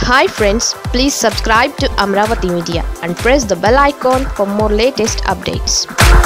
Hi friends please subscribe to Amaravati media and press the bell icon for more latest updates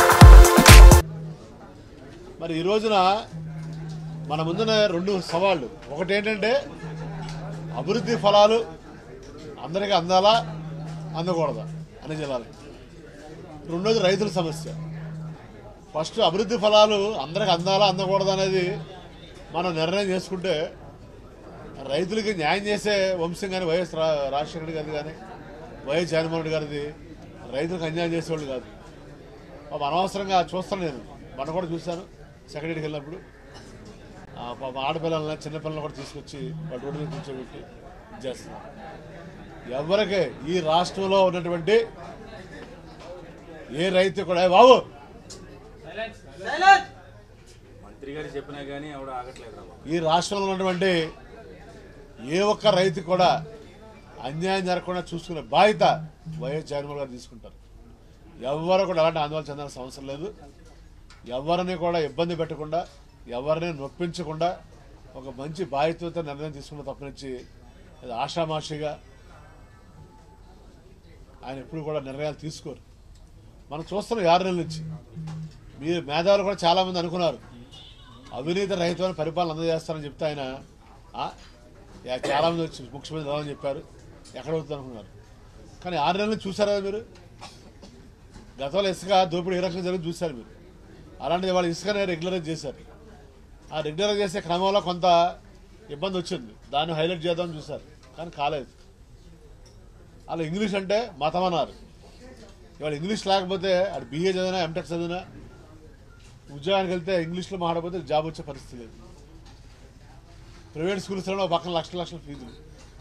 మరి ఈ రోజున మన ముందున రెండు సవాళ్ళు ఒకటి ఏంటంటే అభివృద్ధి ఫలాలు అందరికీ అందాలా అందకూడదా అన్ని జిల్లాలకి రెండోది రైతుల సమస్య ఫస్ట్ అభివృద్ధి ఫలాలు అందరికి అందాలా అందకూడదా అనేది మనం నిర్ణయం చేసుకుంటే రైతులకి న్యాయం చేసే వంశం కానీ వైఎస్ రా రాజశేఖర రెడ్డి గారిది కానీ వైఎస్ జగన్మోహన్ రెడ్డి గారిది రైతులకు అన్యాయం చేసేవాళ్ళు కాదు పాపం అనవసరంగా చూస్తాను నేను మొన్న కూడా చూశాను సెక్రటరీకి వెళ్ళినప్పుడు ఆ పాప ఆడపిల్లలని చిన్నపిల్లలు కూడా తీసుకొచ్చి వాటి రోడ్డు మీద కూర్చోబెట్టి ఇది చేస్తున్నారు ఎవరికి ఈ రాష్ట్రంలో ఉన్నటువంటి ఏ రైతు కూడా "ఏ బాబు మంత్రి గారు చెప్పినా కానీ ఆవిడ ఆగట్లేదు రా బాబు. ఈ రాష్ట్రంలో ఉన్నటువంటి ఏ ఒక్క రైతు కూడా అన్యాయం జరగకుండా చూసుకునే బాధ్యత వైఎస్ జగన్మోహన్ గారు తీసుకుంటారు ఎవరు కూడా అలాంటి ఆందోళన చెందాల్సిన అవసరం లేదు ఎవరిని కూడా ఇబ్బంది పెట్టకుండా ఎవరిని నొప్పించకుండా ఒక మంచి బాధ్యతతో నిర్ణయం తీసుకున్న తప్పనిచ్చి అది ఆషామాషిగా ఆయన ఎప్పుడు కూడా నిర్ణయాలు తీసుకోరు మనం చూస్తున్నాం ఆరు నెలల నుంచి మీరు మేధావులు కూడా చాలామంది అనుకున్నారు అవినీతి రహితమైన పరిపాలన అందజేస్తారని చెప్తే ఆయన ఆ, యా- చాలామంది వచ్చి ముఖ్యమంత్రి రావాలని చెప్పారు ఎక్కడ అవుతుంది అనుకున్నారు కానీ ఆరు నెలలు చూసారా మీరు గతంలో ఇసుక దోపిడీ ఏ రకంగా జరిగింది చూశారు మీరు అలాంటిది వాళ్ళు ఇసుకనే రెగ్యులరైజ్ చేశారు ఆ రెగ్యులరైజ్ చేసే క్రమంలో కొంత ఇబ్బంది వచ్చింది దాన్ని హైలైట్ చేద్దామని చూశారు కానీ కాలేదు అలా ఇంగ్లీష్ అంటే మతం అన్నారు ఇవాళ ఇంగ్లీష్ లేకపోతే అది బీఏ చదివినా ఎంటెక్ చదివినా ఉద్యోగానికి వెళ్తే ఇంగ్లీష్లో మాట్లాడకపోతే జాబ్ వచ్చే పరిస్థితి లేదు ప్రైవేట్ స్కూల్స్లో ఒక పక్కన లక్షల లక్షల ఫీజులు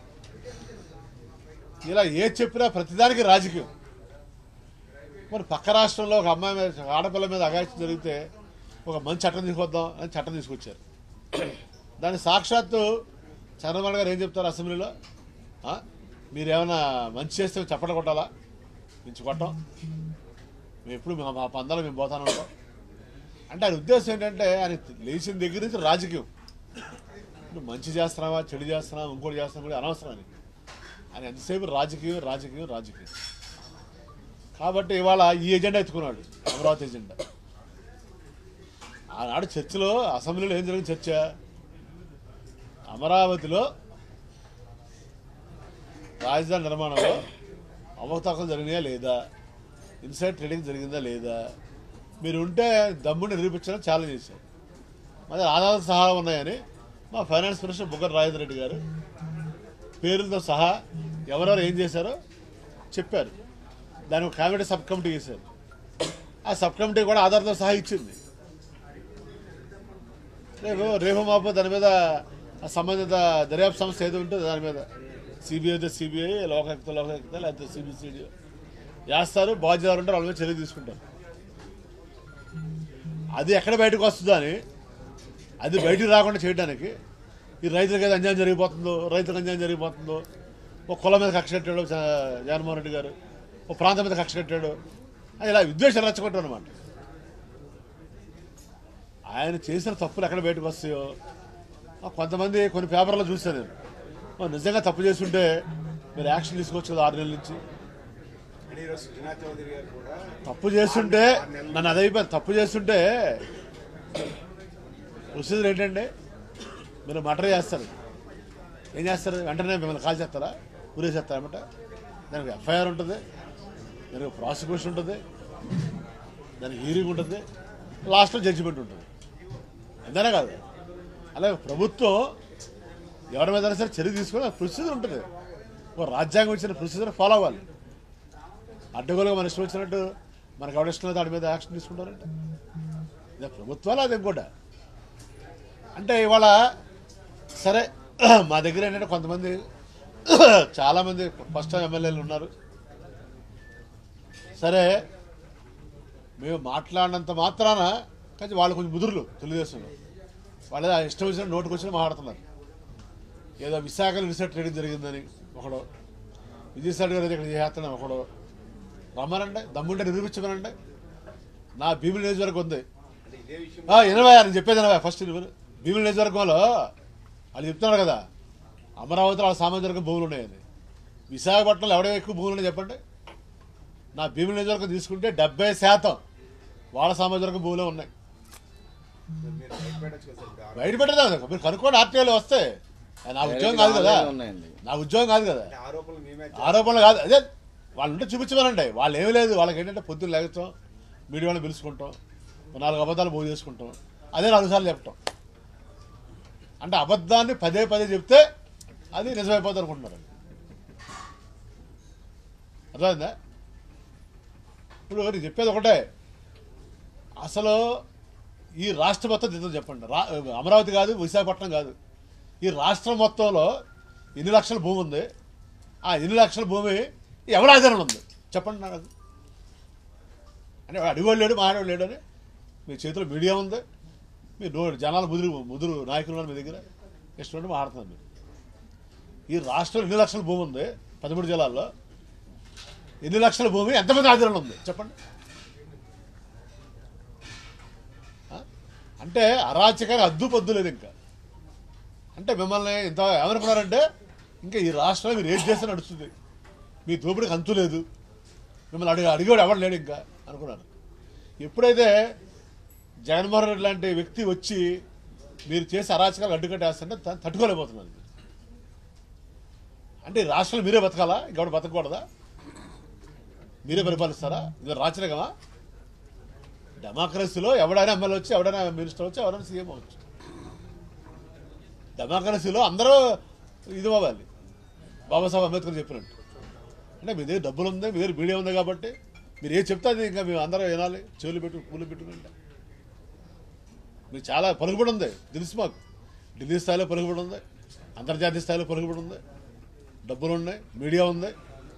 ఇలా ఏది చెప్పినా ప్రతిదానికి రాజకీయం మరి పక్క రాష్ట్రంలో ఒక అమ్మాయి మీద ఒక ఆడపిల్ల మీద అగాయిత్యం జరిగితే ఒక మంచి చట్టం తీసుకొద్దాం అని చట్టం తీసుకొచ్చారు దాని సాక్షాత్తు చంద్రబాబు గారు ఏం చెప్తారు అసెంబ్లీలో ఆ? మీరేమైనా మంచి చేస్తే చప్పట కొట్టాలా మించి కొట్టాం మేము ఎప్పుడు మా మా పందాలు మేము పోతాను ఉంటాం అంటే ఆయన ఉద్దేశం ఏంటంటే ఆయన లేచిన దగ్గర నుంచి రాజకీయం నువ్వు మంచి చేస్తున్నావా చెడు చేస్తున్నావా ఇంకోటి చేస్తున్నావా కూడా అనవసరం అని ఆయన ఎంతసేపు రాజకీయం రాజకీయం రాజకీయం కాబట్టి ఇవాళ ఈ ఎజెండా ఎత్తుకున్నాడు అమరావతి ఎజెండా ఆనాడు చర్చలో అసెంబ్లీలో ఏం జరిగింది చర్చ అమరావతిలో రాజధాని నిర్మాణంలో అవకతవకలు జరిగినాయా లేదా ఇన్సైడ్ ట్రేడింగ్ జరిగిందా లేదా మీరు ఉంటే దమ్ముని నిరూపించడం ఛాలెంజ్ చేశారు మరి ఆధారాలు సహా ఉన్నాయని మా ఫైనాన్స్ మినిస్టర్ బుగ్గన రాజేంద్ర రెడ్డి గారు పేర్లతో సహా ఎవరెవరు ఏం చేశారో చెప్పారు దానికి ఒక కమిటీ సబ్ కమిటీ చేశారు ఆ సబ్ కమిటీ కూడా ఆధార్తో సహా ఇచ్చింది రేపు రేపు మాపు దాని మీద ఆ సంబంధిత దర్యాప్తు సంస్థ ఏదో ఉంటే దాని మీద సిబిఐ అయితే సిబిఐ లోకాయుక్త లోకాయుక్త లేకపోతే సిబిసిడి వేస్తారు బాధ్యత ఉంటారు వాళ్ళ మీద చర్య తీసుకుంటారు అది ఎక్కడ బయటకు వస్తుందో అని అది బయటికి రాకుండా చేయడానికి ఈ రైతులకు ఏదో అన్యాయం జరిగిపోతుందో రైతులకు అన్యాయం జరిగిపోతుందో ఒక కులం మీద కక్ష కట్టాడు జ- జగన్మోహన్ రెడ్డి గారు ఒక ప్రాంతం మీద కక్ష కట్టాడు అని ఇలా విద్వేషాలు రెచ్చగొట్టాడు అనమాట ఆయన చేసిన తప్పులు ఎక్కడ బయటకు వస్తాయో ఆ కొంతమంది కొన్ని పేపర్లో చూశాను నేను మరి నిజంగా తప్పు చేస్తుంటే మీరు యాక్షన్ తీసుకోవచ్చు కదా ఆరు నెలల నుంచి అంటే ఈరోజు శ్రీనాథ్ చౌదరి గారు కూడా తప్పు చేస్తుంటే నన్ను అది అయిపోయింది తప్పు చేస్తుంటే ప్రొసీజర్ ఏంటంటే మీరు మటర్ చేస్తారు ఏం చేస్తారు వెంటనే మిమ్మల్ని కాల్ చేస్తారా ఊరేసేస్తారన్నమాట దానికి ఎఫ్ఐఆర్ ఉంటుంది దానికి ప్రాసిక్యూషన్ ఉంటుంది దానికి హీరింగ్ ఉంటుంది లాస్ట్లో జడ్జిమెంట్ ఉంటుంది అంతేనా కాదు అలాగే ప్రభుత్వం ఎవరి మీద సరే చర్య తీసుకుని ప్రొసీజర్ ఉంటుంది ఒక రాజ్యాంగం ఇచ్చిన ప్రొసీజర్ ఫాలో అవ్వాలి అడ్డగోలుగా మన ఇష్టం వచ్చినట్టు మనకు ఎవడ ఇష్టం లేదు దాని మీద యాక్షన్ తీసుకుంటారంటే ఇదే ప్రభుత్వాలు అది ఇంకోట అంటే ఇవాళ సరే మా దగ్గర ఏంటంటే కొంతమంది చాలామంది ఫస్ట్ టైం ఎమ్మెల్యేలు ఉన్నారు సరే మేము మాట్లాడినంత మాత్రాన కానీ వాళ్ళు కొంచెం ముదురులు తెలుగుదేశంలో వాళ్ళు ఆ ఇష్టం వచ్చిన నోటుకు వచ్చిన మాట్లాడుతున్నారు ఏదో విశాఖలో రీసెర్చ్ ట్రేడింగ్ జరిగిందని ఒకడు విజయసాయి గారు అయితే ఇక్కడ చేస్తున్నాం ఒకడు రమ్మనండి దమ్ముంటే నిరూపించమనండి నా భీముల నియోజకవర్గం ఉంది అంటే ఇదే విషయం ఆ, ఎనభై నేను చెప్పేది ఎనభై ఫస్ట్ విను. భీముల నియోజకవర్గంలో వాళ్ళు చెప్తున్నారు కదా అమరావతిలో వాళ్ళ సామాజిక వర్గం భూములు ఉన్నాయని విశాఖపట్నంలో ఎవడో ఎక్కువ భూములు ఉన్నాయి చెప్పండి నా భీముల నియోజకవర్గం తీసుకుంటే డెబ్బై శాతం వాళ్ళ సామాజిక భూములే ఉన్నాయి మీరు బయట పెట్టచ్చు కదా సార్ ఇప్పుడు ఆరో- బయట పెట్టదా మీరు కనుక్కోండి ఆర్టీఐలో వస్తే అది నా ఉద్యోగం కాదు కదా ఉన్నాయండి నా ఉద్యోగం కాదు కదా అంటే ఆరోపణలు మేమే ఆరోపణలు కాదు అదే వాళ్ళు ఉంటే చూపించమనండి వాళ్ళు ఏమీ లేదు వాళ్ళకి ఏంటంటే పొద్దున్న లేగటం మీడియాలో పిలుచుకుంటాం ఓ నాలుగు అబద్ధాలు పోగు చేసుకుంటాం అదే నాలుగు సార్లు చెప్పటం అంటే అబద్ధాన్ని పదే పదే చెప్తే అది నిజమైపోతుంది అనుకుంటున్నారు అర్థమైందా ఇప్పుడు నేను చెప్పేది ఒకటే అసలు ఈ రాష్ట్ర మొత్తం దిద్దు చెప్పండి రా అమరావతి కాదు విశాఖపట్నం కాదు ఈ రాష్ట్రం మొత్తంలో ఎన్ని లక్షల భూమి ఉంది ఆ ఎన్ని లక్షల భూమి ఎవరి ఆధారం ఉంది చెప్పండి నాకు అంటే అడిగోడు లేడు మాట్లాడు లేడు అని మీ చేతిలో మీడియా ఉంది మీ నో జనాల ముదురు ముదురు నాయకులు ఉన్నారు మీ దగ్గర ఇష్టం మాట్లాడుతున్నారు మీరు ఈ రాష్ట్రంలో ఎన్ని లక్షల భూమి ఉంది పదమూడు జిల్లాల్లో ఎన్ని లక్షల భూమి ఎంతమంది ఆధీనంలో ఉంది చెప్పండి ఆ? అంటే అరాచకంగా అద్దు పొద్దు లేదు ఇంకా అంటే మిమ్మల్ని ఇంత ఏమనుకున్నారంటే ఇంకా ఈ రాష్ట్రంలో మీరు ఏం చేస్తే నడుస్తుంది మీ దోపిడికి అంతు లేదు మిమ్మల్ని అడిగి అడిగాడు ఎవడు లేడు ఇంకా అనుకున్నారు ఎప్పుడైతే జగన్మోహన్ రెడ్డి లాంటి వ్యక్తి వచ్చి మీరు చేసే అరాచకాలు అడ్డుకట్టేస్తుంటే త- తట్టుకోలేకపోతున్నారు అంటే ఈ రాష్ట్రంలో మీరే బతకాలా ఇంకెవడు బతకూడదా మీరే పరిపాలిస్తారా ఇది రాచరికమా డెమోక్రసీలో ఎవడైనా ఎమ్మెల్యే వచ్చి ఎవడైనా మినిస్టర్ వచ్చి ఎవరైనా సీఎం అవచ్చు డెమోక్రసీలో అందరూ ఇది అవ్వాలి బాబాసాహెబ్ అంబేద్కర్ చెప్పినట్టు అంటే మీ దగ్గర డబ్బులు ఉంది మీ దగ్గర మీడియా ఉంది కాబట్టి మీరు ఏం చెప్తే అది ఇంకా మేము అందరూ వినాలి చెవులు పెట్టు పూలు పెట్టుకుంటే మీకు చాలా పలుకుబడి ఉంది తెలుసు మాకు ఢిల్లీ స్థాయిలో పలుకుబడి ఉంది అంతర్జాతీయ స్థాయిలో పలుకుబడి ఉంది డబ్బులు ఉన్నాయి మీడియా ఉంది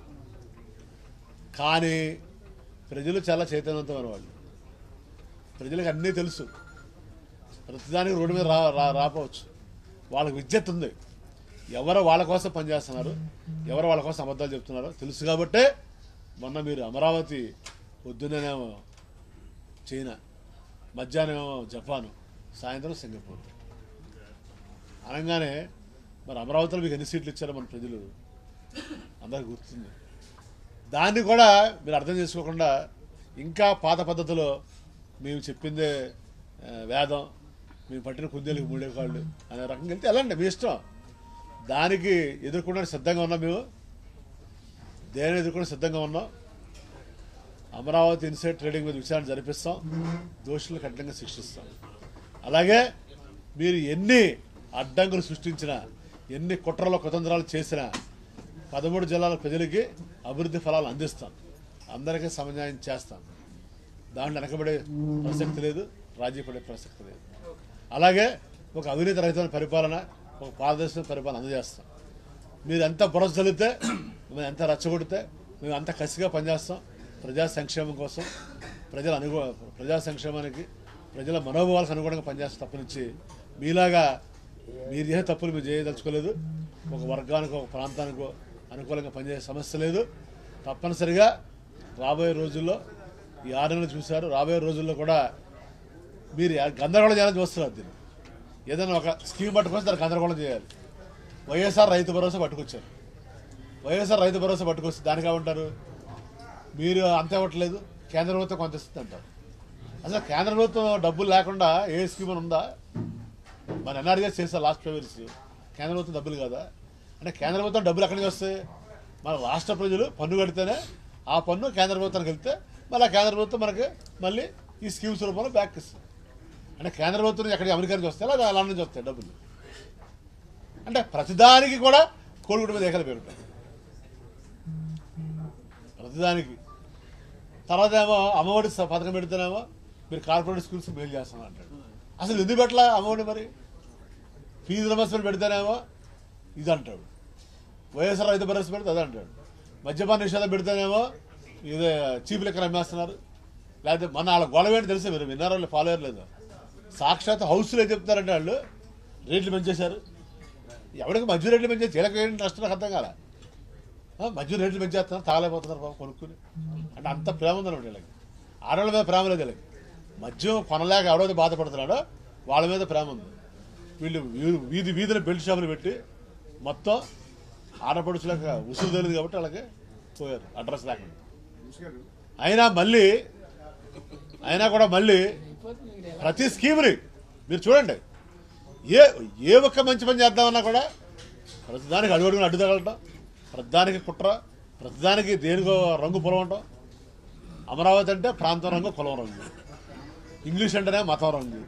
కానీ ప్రజలు చాలా చైతన్యవంతమైన వాళ్ళు ప్రజలకు అన్నీ తెలుసు ప్రతిదానికి రోడ్డు మీద రా రా- రాపోవచ్చు వాళ్ళకి విద్యత్ ఉంది ఎవరు వాళ్ళ కోసం పనిచేస్తున్నారు ఎవరు వాళ్ళ కోసం అబద్ధాలు చెప్తున్నారో తెలుసు కాబట్టే మొన్న మీరు అమరావతి పొద్దున్నేమో చైనా మధ్యాహ్నం జపాను సాయంత్రం సింగపూర్ అనగానే మరి అమరావతిలో మీకు ఎన్ని సీట్లు ఇచ్చారో మన ప్రజలు అందరికి గుర్తుంది దాన్ని కూడా మీరు అర్థం చేసుకోకుండా ఇంకా పాత పద్ధతిలో మేము చెప్పిందే ఆ, వేదం మేము పట్టిన కుందేలకు మూడే కాళ్ళు అనే రకంగా వెళ్తే వెళ్ళండి మీ ఇష్టం దానికి ఎదుర్కొనడానికి సిద్ధంగా ఉన్నాం మేము దేని ఎదుర్కొని సిద్ధంగా ఉన్నాం అమరావతి ఇన్సైడ్ ట్రేడింగ్ మీద విచారణ జరిపిస్తాం దోషులు కఠినంగా శిక్షిస్తాం అలాగే మీరు ఎన్ని అడ్డంకులు సృష్టించినా ఎన్ని కుట్రలు కుతంత్రాలు చేసినా పదమూడు జిల్లాల ప్రజలకి అభివృద్ధి ఫలాలు అందిస్తాం అందరికీ సమన్యాయం చేస్తాం దాంట్లో వెనకబడే ప్రసక్తి లేదు రాజీ పడే ప్రసక్తి లేదు అలాగే ఒక అవినీతి రహితమైన పరిపాలన ఒక పారదర్శక పరిపాలన అందజేస్తాం మీరు ఎంత బురద చల్లితే మేము ఎంత రెచ్చగొడితే మేము అంత కసిగా పనిచేస్తాం ప్రజా సంక్షేమం కోసం ప్రజల అనుగు ప్రజా సంక్షేమానికి ప్రజల మనోభావాలకు అనుగుణంగా పనిచేస్తాం తప్పనిచ్చి మీలాగా మీరు చేసే తప్పులు మీరు చేయదలుచుకోలేదు ఒక వర్గానికో ఒక ప్రాంతానికో అనుకూలంగా పనిచేసే సమస్య లేదు తప్పనిసరిగా రాబోయే రోజుల్లో ఈ ఆరు నెలలు చూశారు రాబోయే రోజుల్లో కూడా మీరు గందరగోళం చేయాలని చూస్తున్నారు దీన్ని ఏదైనా ఒక స్కీమ్ పట్టుకొని దాన్ని గందరగోళం చేయాలి వైఎస్ఆర్ రైతు భరోసా పట్టుకొచ్చారు వైఎస్ఆర్ రైతు భరోసా పట్టుకొచ్చి దానికి ఏమంటారు మీరు అంత ఇవ్వట్లేదు కేంద్ర ప్రభుత్వం కొంత ఇస్తుంది అంటారు అసలు కేంద్ర ప్రభుత్వం డబ్బులు లేకుండా ఏ స్కీమ్ అని ఉందా మన ఎన్ఆర్జీఎస్ చేస్తారు లాస్ట్ ఫైవ్ ఇయర్స్ కేంద్ర ప్రభుత్వం డబ్బులు కదా అంటే కేంద్ర ప్రభుత్వం డబ్బులు ఎక్కడి నుంచి వస్తాయి మన రాష్ట్ర ప్రజలు పన్ను కడితేనే ఆ పన్ను కేంద్ర ప్రభుత్వానికి వెళ్తే మళ్ళీ ఆ కేంద్ర ప్రభుత్వం మనకి మళ్ళీ ఈ స్కీమ్స్ రూపంలో బ్యాక్ ఇస్తుంది అంటే కేంద్ర ప్రభుత్వం నుంచి ఎక్కడికి అమెరికా నుంచి వస్తాయి లేదా అలా నుంచి వస్తాయి డబ్బులు అంటే ప్రతిదానికి కూడా కోడిగుడ్డ మీద ఏకలు పెరుగుతాయి ప్రతిదానికి తర్వాత ఏమో అమ్మఒడి స- పథకం పెడితేనేమో మీరు కార్పొరేట్ స్కూల్స్ మెయిల్ చేస్తాను అంటాడు అసలు ఎందుకు పెట్టలా అమ్మఒడి మరి ఫీజు రిమర్స్మెంట్ పెడితేనేమో ఇది అంటాడు వైఎస్ఆర్ రైతు భరోసా పెడితే అదే అంటాడు మద్యపాన నిషేధం పెడితేనేమో ఇదే చీప్ లెక్కన అమ్మేస్తున్నారు లేకపోతే మన వాళ్ళ గొడవ ఏంటి తెలుసా మీరు విన్నారో వాళ్ళు ఫాలో అయ్యలేదు సాక్షాత్ హౌస్లో ఏం చెప్తారంటే వాళ్ళు రేట్లు పెంచేశారు ఎవరికి మధ్య రేట్లు పెంచేసి వీళ్ళకి ఏంటి నష్టం నాకు అర్థం కాలే ఆ, మధ్య రేట్లు పెంచేస్తున్నారు తాగలేకపోతున్నారు బాబు కొనుక్కుని అంటే అంత ప్రేమ ఉందన్నమాట వీళ్ళకి ఆడవాళ్ళ మీద ప్రేమ లేదు వీళ్ళకి మద్యం కొనలేక ఎవడైతే బాధపడుతున్నాడో వాళ్ళ మీద ప్రేమ ఉంది వీళ్ళు వీ- వీధి వీధిని బెల్ట్ షాపులు పెట్టి మొత్తం ఆడపడుచులకు ఉసురు తెలియదు కాబట్టి వాళ్ళకి పోయారు అడ్రస్ లేకుండా వంశీ గారు అయినా మళ్ళీ అయినా కూడా మళ్ళీ ప్రతి స్కీమ్ని మీరు చూడండి ఏ ఏ ఒక్క మంచి పని చేద్దామన్నా కూడా ప్రతిదానికి అడుగడుగున అడ్డు తగలటం ప్రతిదానికి కుట్ర ప్రతిదానికి దేనికో రంగు పొలవటం అమరావతి అంటే ప్రాంతం రంగు కులం రంగు ఇంగ్లీష్ అంటేనే మతం రంగు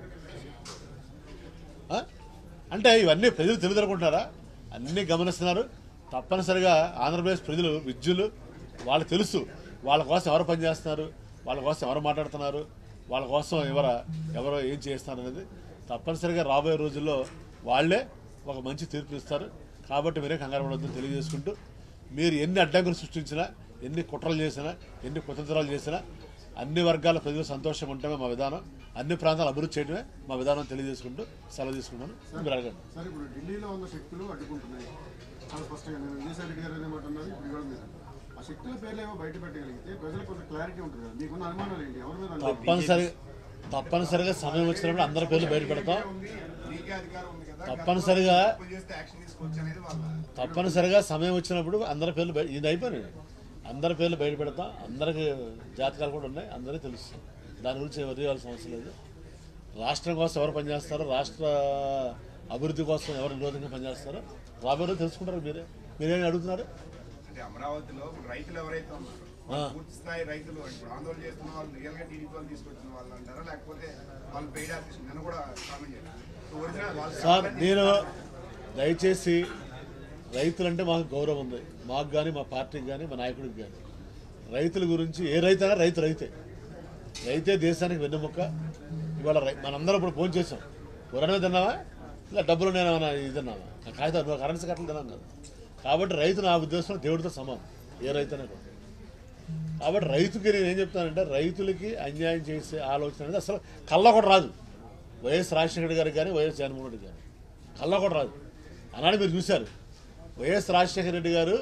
ఆ? అంటే ఇవన్నీ ప్రజలు తెలియదనుకుంటున్నారా అన్నీ గమనిస్తున్నారు తప్పనిసరిగా ఆంధ్రప్రదేశ్ ప్రజలు విద్యులు వాళ్ళకి తెలుసు వాళ్ళ కోసం ఎవరు పనిచేస్తున్నారు వాళ్ళ కోసం ఎవరు మాట్లాడుతున్నారు వాళ్ళ కోసం ఎవర ఎవరు ఏం చేస్తున్నారు అనేది తప్పనిసరిగా రాబోయే రోజుల్లో వాళ్ళే ఒక మంచి తీర్పు ఇస్తారు కాబట్టి మీరే కంగారు పడవద్దని తెలియజేసుకుంటూ మీరు ఎన్ని అడ్డంకులు సృష్టించినా ఎన్ని కుట్రలు చేసినా ఎన్ని కుతంత్రాలు చేసినా అన్ని వర్గాల ప్రజలు సంతోషంగా ఉండటమే మా విధానం అన్ని ప్రాంతాలు అభివృద్ధి చేయడమే మా విధానం తెలియజేసుకుంటూ సెలవు తీసుకున్నాను మీరు అడగండి సార్ ఇప్పుడు ఢిల్లీలో ఉన్న శక్తులు అడ్డుకుంటున్నాయి చాలా స్పష్టంగా నేను విజయసాయి రెడ్డి గారు ఏమాట అన్నారు ఇప్పుడు ఇవాళ మీరు ఆ శక్తుల పేర్లు ఏమో బయట పెట్టగలిగితే ప్రజలకు కొంత క్లారిటీ ఉంటుంది కదా మీకున్న అనుమానాలు ఏంటి ఎవరి మీద అనుమానం? తప్పనిసరిగా తప్పనిసరిగా సమయం వచ్చినప్పుడు అందరి పేర్లు బయట పెడతాం ఉంది మీకే అధికారం ఉంది కదా తప్పనిసరిగా తప్పులు చేస్తే యాక్షన్ తీసుకోవచ్చు అనేది వాళ్ళ తప్పనిసరిగా సమయం వచ్చినప్పుడు అందరి పేర్లు బయ- ఇది అయిపోయినాయి అందరి పేర్లు బయట పెడతాం అందరికి జాతకాలు కూడా ఉన్నాయి అందరికీ తెలుసు దాని గురించి ఎవరు చేయాల్సిన అవసరం లేదు రాష్ట్రం కోసం ఎవరు పనిచేస్తారో రాష్ట్ర అభివృద్ధి కోసం ఎవరు నిరోధంగా పనిచేస్తారో రాబోయే రోజు తెలుసుకుంటారు మీరే మీరేమి అడుగుతున్నారు అంటే అమరావతిలో ఇప్పుడు రైతులు ఎవరైతే ఉన్నారో ఆ. పూర్తి స్థాయి రైతులు ఇప్పుడు ఆందోళన చేస్తున్న వాళ్ళు రియల్ గా టీడీపీ వాళ్ళు తీసుకొచ్చిన వాళ్ళు అంటారా లేకపోతే వాళ్ళు పెయిడ్ ఆర్టిస్ట్ నేను కూడా కామెంట్ చేయాలి ఒరిజినల్ వాళ్ళు సార్ కావాలని నేను దయచేసి రైతులంటే మాకు గౌరవం ఉంది మాకు కానీ మా పార్టీకి కానీ మా నాయకుడికి కానీ రైతుల గురించి ఏ రైతు అయినా రైతు రైతే రైతే దేశానికి వెన్నెముక్క ఇవాళ రై మనందరం ఇప్పుడు ఫోన్ చేసాం కూరనే తిన్నావా ఇలా డబ్బులు నేను ఇది తిన్నావా నా కాగితం నువ్వు కరెన్సీ కట్టలు తిన్నాం కదా కాబట్టి రైతు నా ఉద్దేశంలో దేవుడితో సమానం ఏ రైతైనా కూడా కాబట్టి రైతుకి నేను ఏం చెప్తానంటే రైతులకి అన్యాయం చేసే ఆలోచన అనేది అసలు కళ్ళ కూడా రాదు వైఎస్ రాజశేఖర గారికి కానీ వైఎస్ జగన్మోహన్ రెడ్డి గారు కళ్ళ కూడా రాదు అన్నాడు మీరు చూశారు వైఎస్ రాజశేఖర రెడ్డి గారు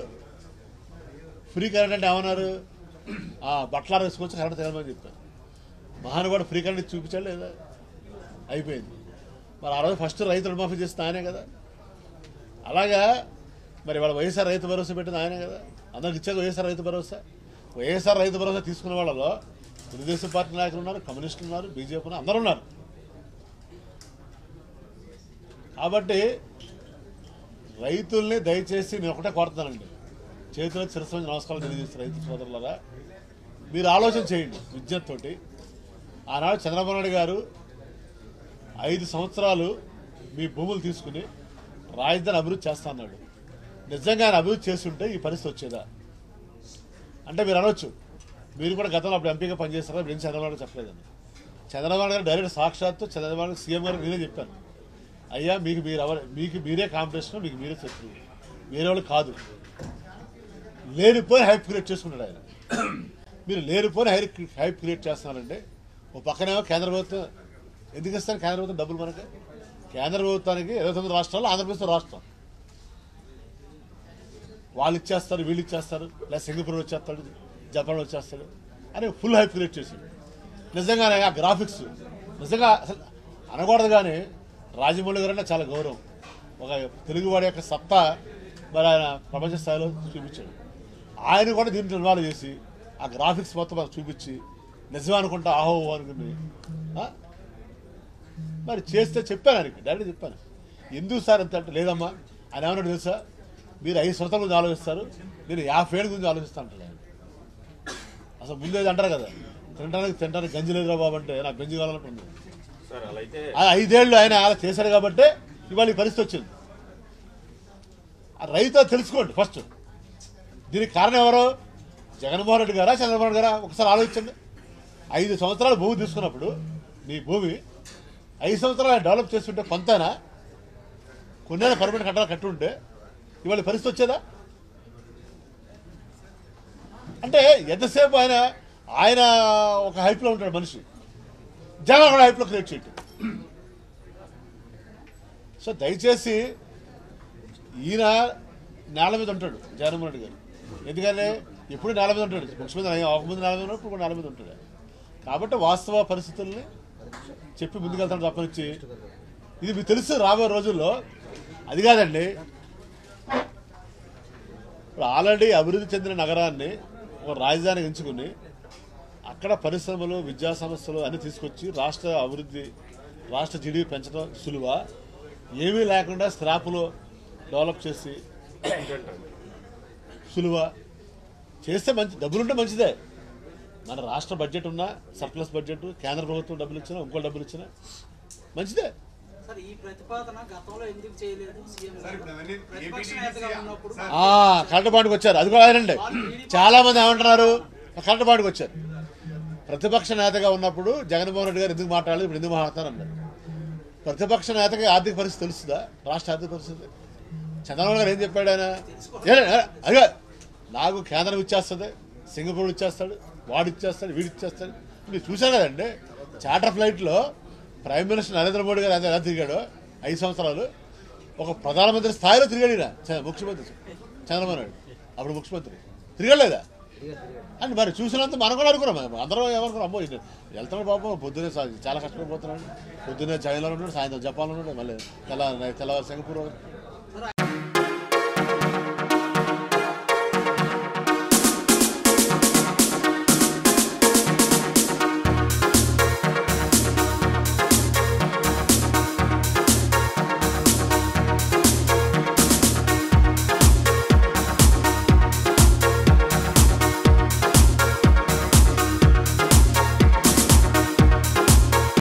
ఫ్రీ కరెంట్ అంటే ఏమన్నారు ఆ బట్టలు వేసుకొచ్చి కరెంట్ తగలమని చెప్పారు మహానుభావుడు ఫ్రీ కరెంట్ ఇచ్చి చూపించాడు లేదా అయిపోయింది మరి ఆ రోజు ఫస్ట్ రైతు రుణమాఫీ చేస్తే ఆయనే కదా అలాగా మరి వాళ్ళ వైఎస్ఆర్ రైతు భరోసా పెట్టింది ఆయనే కదా అందరికి ఇచ్చాక వైఎస్ఆర్ రైతు భరోసా వైఎస్ఆర్ రైతు భరోసా తీసుకున్న వాళ్ళలో తెలుగుదేశం పార్టీ నాయకులు ఉన్నారు కమ్యూనిస్టులు ఉన్నారు బీజేపీ ఉన్నారు అందరూ ఉన్నారు కాబట్టి రైతుల్ని దయచేసి నేను ఒకటే కోరుతానండి చేతిలో చిరస్వామి నమస్కారం తెలియజేస్తారు రైతు సోదరులరా మీరు ఆలోచన చేయండి విద్యతోటి ఆనాడు చంద్రబాబు నాయుడు గారు ఐదు సంవత్సరాలు మీ భూములు తీసుకుని రాజధాని అభివృద్ధి చేస్తా అన్నాడు నిజంగా ఆయన అభివృద్ధి చేస్తుంటే ఈ పరిస్థితి వచ్చేదా అంటే మీరు అనొచ్చు మీరు కూడా గతంలో అప్పుడు ఎంపీగా పనిచేస్తారా నేను చంద్రబాబు నాయుడు చెప్పలేదని చంద్రబాబు నాయుడు గారు డైరెక్ట్ సాక్షాత్తు చంద్రబాబు నాయుడు సీఎం గారు నేనే చెప్పాను అయ్యా మీకు మీరు ఎవరు మీకు మీరే కాంపిటీషన్ మీకు మీరే శత్రువు వేరే వాళ్ళు కాదు లేనిపోయి హైప్ క్రియేట్ చేసుకున్నాడు ఆయన మీరు లేనిపోయి హై హైప్ క్రియేట్ చేస్తున్నారంటే ఓ పక్కనేమో కేంద్ర ప్రభుత్వం ఎందుకు ఇస్తారు కేంద్ర ప్రభుత్వం డబ్బులు మనకి కేంద్ర ప్రభుత్వానికి ఇరవై తొమ్మిది రాష్ట్రాలు ఆంధ్రప్రదేశ్ రాష్ట్రం వాళ్ళు ఇచ్చేస్తారు వీళ్ళు ఇచ్చేస్తారు లేదా సింగపూర్ వచ్చేస్తాడు జపాన్ వచ్చేస్తాడు అని ఫుల్ హైప్ క్రియేట్ చేశాడు నిజంగానే ఆ గ్రాఫిక్స్ నిజంగా అసలు అనకూడదు కానీ రాజమౌళి గారు అంటే చాలా గౌరవం ఒక తెలుగువాడి యొక్క సత్తా మరి ఆయన ప్రపంచ స్థాయిలో చూపించాడు ఆయన కూడా దీంట్లో ఇన్వాల్వ్ చేసి ఆ గ్రాఫిక్స్ మొత్తం మనకు చూపించి నిజమే అనుకుంటా ఆహో ఓహో అనుకుని ఆ? మరి చేస్తే చెప్పాను ఆయనకి డైరెక్ట్ చెప్పాను ఎందుకు సార్ అంత అంటే లేదమ్మా ఆయన ఏమన్నాడు తెలుసా మీరు ఐదు సంవత్సరాల గురించి ఆలోచిస్తారు నేను యాభై ఏళ్ళ గురించి ఆలోచిస్తా అంటాడు ఆయన అసలు ముందేది అంటారు కదా తినడానికి తినడానికి గంజి లేదురా బాబు అంటే నాకు గంజి కావాలనుకుంది సార్ అలా అయితే ఆ ఐదేళ్లు ఆయన అలా చేశాడు కాబట్టి ఇవాళ ఈ పరిస్థితి వచ్చింది ఆ రైతు తెలుసుకోండి ఫస్ట్ దీనికి కారణం ఎవరు జగన్మోహన్ రెడ్డి గారా చంద్రబాబు నాయుడు గారా ఒకసారి ఆలోచించండి ఐదు సంవత్సరాలు భూమి తీసుకున్నప్పుడు నీ భూమి ఐదు సంవత్సరాలు ఆయన డెవలప్ చేస్తుంటే కొంతనా కొన్నేళ్ళ పర్మనెంట్ కట్టాలి కట్టుంటే ఇవాళ ఈ పరిస్థితి వచ్చేదా అంటే ఎంతసేపు ఆయన ఆయన ఒక హైప్లో ఉంటాడు మనిషి జగన్ కూడా హైప్లో క్రియేట్ చేయటం సో దయచేసి ఈయన నేల మీద ఉంటాడు జగన్మోహన్ రెడ్డి గారు ఎందుకంటే ఎప్పుడు నేల మీద ఉంటాడు ముఖ్యమంత్రి ఒక ముందు నేల మీద ఉన్నాడు ఇప్పుడు కూడా నేల మీద ఉంటాడు కాబట్టి వాస్తవ పరిస్థితుల్ని చెప్పి ముందుకెళ్తాడు తప్పనిచ్చి ఇది మీకు తెలుసు రాబోయే రోజుల్లో అది కాదండి ఇప్పుడు ఆల్రెడీ అభివృద్ధి చెందిన నగరాన్ని ఒక రాజధానికి ఎంచుకుని అక్కడ పరిశ్రమలు విద్యా సంస్థలు అన్ని తీసుకొచ్చి రాష్ట్ర అభివృద్ధి రాష్ట్ర జీడీ పెంచడం సులువ ఏమీ లేకుండా స్క్రాపులు డెవలప్ చేసి సులువ చేస్తే మంచి డబ్బులుంటే మంచిదే మన రాష్ట్ర బడ్జెట్ ఉన్నా సర్ప్లస్ బడ్జెట్ కేంద్ర ప్రభుత్వం డబ్బులు ఇచ్చినా ఇంకో డబ్బులు ఇచ్చినా మంచిదే సార్ ఈ ప్రతిపాదన గతంలో ఎందుకు చేయలేదు సీఎం సార్ ఇప్పుడు అవన్నీ ప్రతిపక్ష నేతగా ఉన్నప్పుడు సార్ ఆ, కరెంట్ పాయింట్కి వచ్చారు అది కూడా ఆయనండి చాలా మంది ఏమంటున్నారు కరెంట్ పాయింట్కి వచ్చారు ప్రతిపక్ష నేతగా ఉన్నప్పుడు జగన్మోహన్ రెడ్డి గారు ఎందుకు మాట్లాడలేదు ఇప్పుడు ఎందుకు మాట్లాడతారు అన్నారు ప్రతిపక్ష నేతకి ఆర్థిక పరిస్థితి తెలుస్తుందా రాష్ట్ర ఆర్థిక పరిస్థితి చంద్రబాబు గారు ఏం చెప్పాడు ఆయన ఏ, ఏ, అదిగో నాకు కేంద్రం ఇచ్చేస్తుంది సింగపూర్ ఇచ్చేస్తాడు వాడు ఇచ్చేస్తాడు వీడు ఇచ్చేస్తాడు మీరు చూశారు కదండి చార్టర్ ఫ్లైట్లో ప్రైమ్ మినిస్టర్ నరేంద్ర మోడీ గారు ఎలా తిరిగాడు ఐదు సంవత్సరాలు ఒక ప్రధానమంత్రి స్థాయిలో తిరిగాడు ఈయన చ- ముఖ్యమంత్రి చంద్రబాబు నాయుడు అప్పుడు ముఖ్యమంత్రి తిరగలేదా అని మరి చూసినంత మనం కూడా అనుకున్నాం మనం అందరం ఏమనుకున్నాం అమ్మో ఇది వెళ్తున్నాడు పాపం పొద్దునే సా- చాలా కష్టపడిపోతున్నాడు పొద్దునే చైనాలో ఉన్నాడు సాయంత్రం జపాన్లో ఉన్నాడు మళ్ళీ తెల్ల తెల్ల సింగపూర్